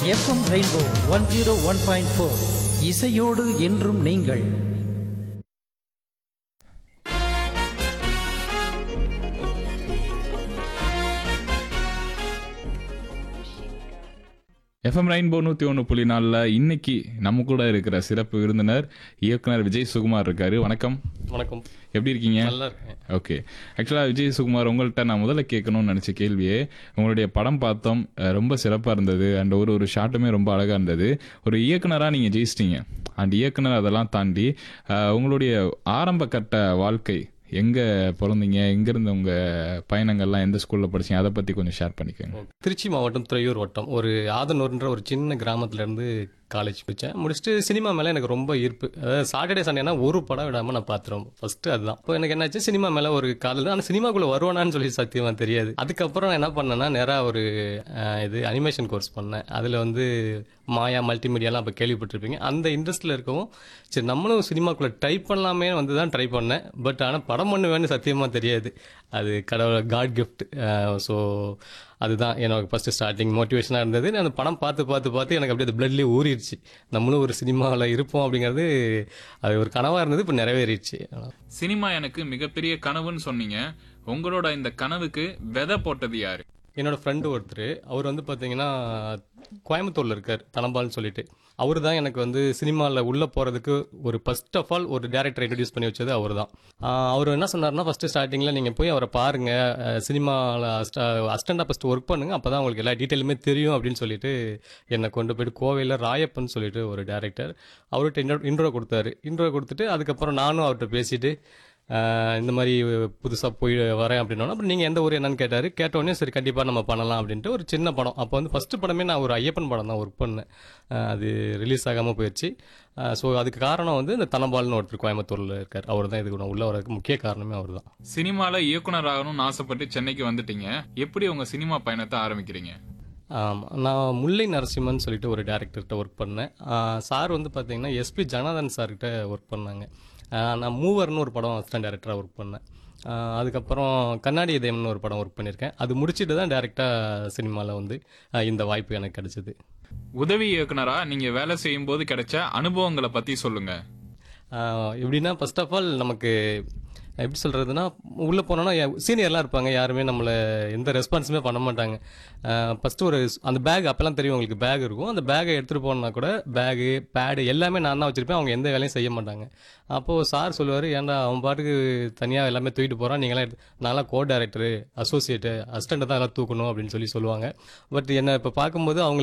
FM rainbow one zero one point four இசையோடு என்றும் நீங்கள் எஃப்எம் ரெயின்போ நூற்றி ஒன்று புள்ளி நாலில் இன்னைக்கு நம்ம கூட இருக்கிற சிறப்பு விருந்தினர் இயக்குனர் விஜய் சுகுமார் இருக்காரு வணக்கம் வணக்கம் எப்படி இருக்கீங்க நல்லா இருக்கேன் ஓகே ஆக்சுவலாக விஜய் சுகுமார் உங்கள்கிட்ட நான் முதல்ல கேட்கணும்னு நினச்ச கேள்வியே உங்களுடைய படம் பார்த்தோம் அஹ் ரொம்ப சிறப்பாக இருந்தது அண்ட் ஒரு ஒரு ஷாட்டுமே ரொம்ப அழகாக இருந்தது ஒரு இயக்குனராக நீங்கள் ஜெயிச்சிட்டீங்க அண்ட் இயக்குனர் அதெல்லாம் தாண்டி அஹ் உங்களுடைய ஆரம்ப கட்ட வாழ்க்கை எங்கே பிறந்தீங்க எங்கேருந்து உங்கள் பயணங்கள்லாம் எந்த ஸ்கூலில் படிச்சீங்க அதை பற்றி கொஞ்சம் ஷேர் பண்ணிக்கோங்க திருச்சி மாவட்டம் துறையூர் வட்டம் ஒரு ஆதனூர்ன்ற ஒரு சின்ன கிராமத்துல இருந்து காலேஜ் படித்தேன் முடிச்சுட்டு சினிமா மேலே எனக்கு ரொம்ப ஈர்ப்பு அதாவது சாட்டர்டே சண்டேனா ஒரு படம் விடாமல் நான் பார்த்துருவோம் ஃபர்ஸ்ட் அதுதான் இப்போ எனக்கு என்னாச்சு சினிமா மேலே ஒரு காதல் ஆனால் சினிமாக்குள்ளே வருவானான்னு சொல்லி சத்தியமாக தெரியாது அதுக்கப்புறம் நான் என்ன பண்ணேன்னா நேராக ஒரு அஹ், இது அனிமேஷன் கோர்ஸ் பண்ணேன் அதில் வந்து மாயா மல்டிமீடியாலாம் அப்போ கேள்விப்பட்டிருப்பீங்க அந்த இன்ட்ரெஸ்ட்டில் இருக்கவும் சரி நம்மளும் சினிமாக்குள்ளே ட்ரை பண்ணலாமே வந்து தான் ட்ரை பண்ணேன் பட் ஆனால் படம் பண்ணுவேன்னு சத்தியமாக தெரியாது அது கடவுள் காட் கிஃப்ட் ஸோ அதுதான் எனக்கு ஃபஸ்ட்டு ஸ்டார்டிங் மோட்டிவேஷனாக இருந்தது நான் அந்த படம் பார்த்து பார்த்து பார்த்து எனக்கு அப்படியே அது பிளட்லேயே ஊறிடுச்சு நம்மளும் ஒரு சினிமாவில் இருப்போம் அப்படிங்கிறது அது ஒரு கனவாக இருந்தது இப்போ நிறைவேறிடுச்சு சினிமா எனக்கு மிகப்பெரிய கனவுன்னு சொன்னீங்க உங்களோட இந்த கனவுக்கு விதை போட்டது யாரு என்னோட ஃப்ரெண்டு ஒருத்தர் அவர் வந்து பார்த்தீங்கன்னா கோயம்புத்தூரில் இருக்கார் தனபால்னு சொல்லிட்டு அவர் தான் எனக்கு வந்து சினிமாவில் உள்ளே போகிறதுக்கு ஒரு ஃபர்ஸ்ட் ஆஃப் ஆல் ஒரு டேரக்டர் இன்ட்ரடியூஸ் பண்ணி வச்சது அவர் தான் அவர் என்ன சொன்னார்னா ஃபஸ்ட்டு ஸ்டார்டிங்கில் நீங்கள் போய் அவரை பாருங்கள் சினிமாவில் அஸ்டண்டாக ஃபஸ்ட்டு ஒர்க் பண்ணுங்கள் அப்போ தான் உங்களுக்கு எல்லா டீட்டெயிலுமே தெரியும் அப்படின்னு சொல்லிட்டு என்னை கொண்டு போயிட்டு கோவையில் ராயப்பன் சொல்லிட்டு ஒரு டேரக்டர் அவர்கிட்ட இன்ட்ரோ இன்ட்ரோ கொடுத்தாரு இன்ட்ரோ கொடுத்துட்டு அதுக்கப்புறம் நானும் அவர்கிட்ட பேசிட்டு ஆஹ் இந்த மாதிரி புதுசாக போய் வரேன் அப்படின்னா அப்புறம் நீங்கள் எந்த ஊர் என்னன்னு கேட்டார் கேட்டோடனே சரி கண்டிப்பாக நம்ம பண்ணலாம் அப்படின்ட்டு ஒரு சின்ன படம் அப்போ வந்து ஃபஸ்ட்டு படமே நான் ஒரு ஐயப்பன் படம் தான் ஒர்க் பண்ணேன் ஆஹ் அது ரிலீஸ் ஆகாமல் போயிடுச்சு ஸோ அதுக்கு காரணம் வந்து இந்த தனபால்னு ஒருத்தர் கோயம்புத்தூரில் இருக்கார் அவர் தான் இதுக்கு நான் உள்ள வரதுக்கு முக்கிய காரணமே அவர் தான் சினிமால இயக்குனர் ஆகணும்னு ஆசைப்பட்டு சென்னைக்கு வந்துட்டீங்க எப்படி உங்க சினிமா பயணத்தை ஆரம்பிக்கிறீங்க ஆமாம் நான் முல்லை நரசிம்மன் சொல்லிட்டு ஒரு டேரக்டர்கிட்ட ஒர்க் பண்ணேன் சார் வந்து பார்த்தீங்கன்னா எஸ்பி ஜனார்தன் சார்கிட்ட ஒர்க் பண்ணாங்க ஆஹ் நான் மூவர்னு ஒரு படம் அசிஸ்டன்ட் டேரக்டராக ஒர்க் பண்ணேன் ஆஹ் அதுக்கப்புறம் கண்ணாடி இதயம்னு ஒரு படம் ஒர்க் பண்ணியிருக்கேன் அது முடிச்சுட்டு தான் டேரெக்டாக சினிமாவில் வந்து ஆஹ் இந்த வாய்ப்பு எனக்கு கிடைச்சிது உதவி இயக்குனரா நீங்க வேலை செய்யும் போது கிடைச்ச அனுபவங்களை பத்தி சொல்லுங்க ஆஹ் எப்படின்னா ஃபர்ஸ்ட் ஆஃப் ஆல் நமக்கு எப்படி சொல்கிறதுனா உள்ளே போனோன்னா சீனியர்லாம் இருப்பாங்க யாருமே நம்மளை எந்த ரெஸ்பான்ஸுமே பண்ண மாட்டாங்க ஃபஸ்ட்டு ஒரு அந்த பேக் அப்போல்லாம் தெரியும் உங்களுக்கு பேக் இருக்கும் அந்த பேக்கை எடுத்துகிட்டு போனா கூட பேகு பேடு எல்லாமே நான் தான் வச்சுருப்பேன் அவங்க எந்த வேலையும் செய்ய மாட்டாங்க அப்போது சார் சொல்லுவார் ஏன்டா அவன் பாட்டுக்கு தனியாக எல்லாமே தூக்கிட்டு போகிறான் நீங்களாம் எடுத்து நான்லாம் கோ டேரக்டரு அசோசியேட்டு அசிஸ்டண்ட்டை தான் எல்லாம் தூக்கணும் அப்படின்னு சொல்லி சொல்லுவாங்க பட் என்னை இப்போ பார்க்கும்போது அவங்களுக்கு